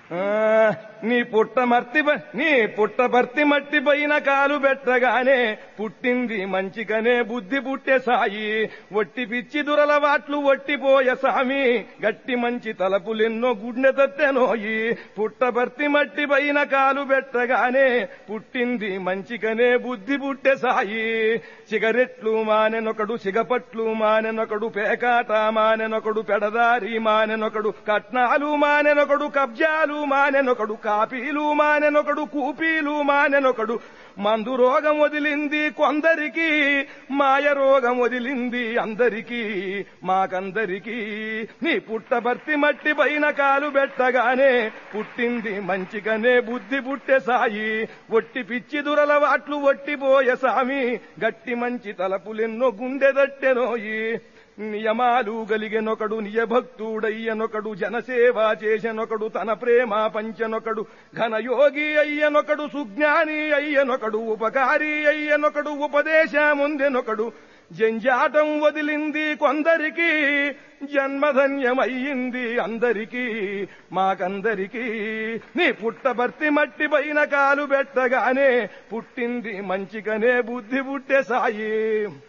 ఆ, నీ పుట్టమర్తి ప- నీ పుట్టపర్తి మట్టి పైన కాలు పెట్టగానే పుట్టింది మంచిగానే బుద్ధి పుట్టే సాయి ఒట్టి పిచ్చి దురలవాట్లు ఒట్టిపోయే సామి గట్టి మంచి తలపులెన్నో గుండె తత్తెనోయి పుట్టపర్తి మట్టి పైన కాలు పెట్టగానే పుట్టింది మంచిగానే బుద్ధి పుట్టే సాయి సిగరెట్లు మానెనొకడు సిగపట్లు మానెనొకడు పేకాట మానెనొకడు పెడదారి మానెనొకడు కట్నాలు మానెనొకడు కబ్జాలు మానెనొకడు కాపీలు మానెనొకడు కూపీలు మానెనొకడు మందు రోగం వదిలింది కొందరికి మాయ రోగం వదిలింది అందరికీ మాకందరికీ నీ పుట్టబర్తి మట్టి పైన కాలు పెట్టగానే పుట్టింది మంచిగానే బుద్ధి పుట్టే సాయి ఒట్టి పిచ్చి దురలవాట్లు ఒట్టిపోయే సామి గట్టి మంచి తలపులెన్నో గుండె దట్టెనోయి నియమాలు గలిగెనొకడు నియభక్తుడయ్యనొకడు జనసేవ చేసెనొకడు తన ప్రేమ పంచనొకడు ఘనయోగి అయ్యనొకడు సుజ్ఞాని అయ్యనొకడు ఉపకారి అయ్యనొకడు ఉపదేశముందెనొకడు జంజాటం వదిలింది కొందరికి జన్మధన్యమయ్యింది అందరికీ మాకందరికీ నీ పుట్టబర్తి మట్టి పైన కాలు పెట్టగానే పుట్టింది మంచిగానే బుద్ధి పుట్టే సాయి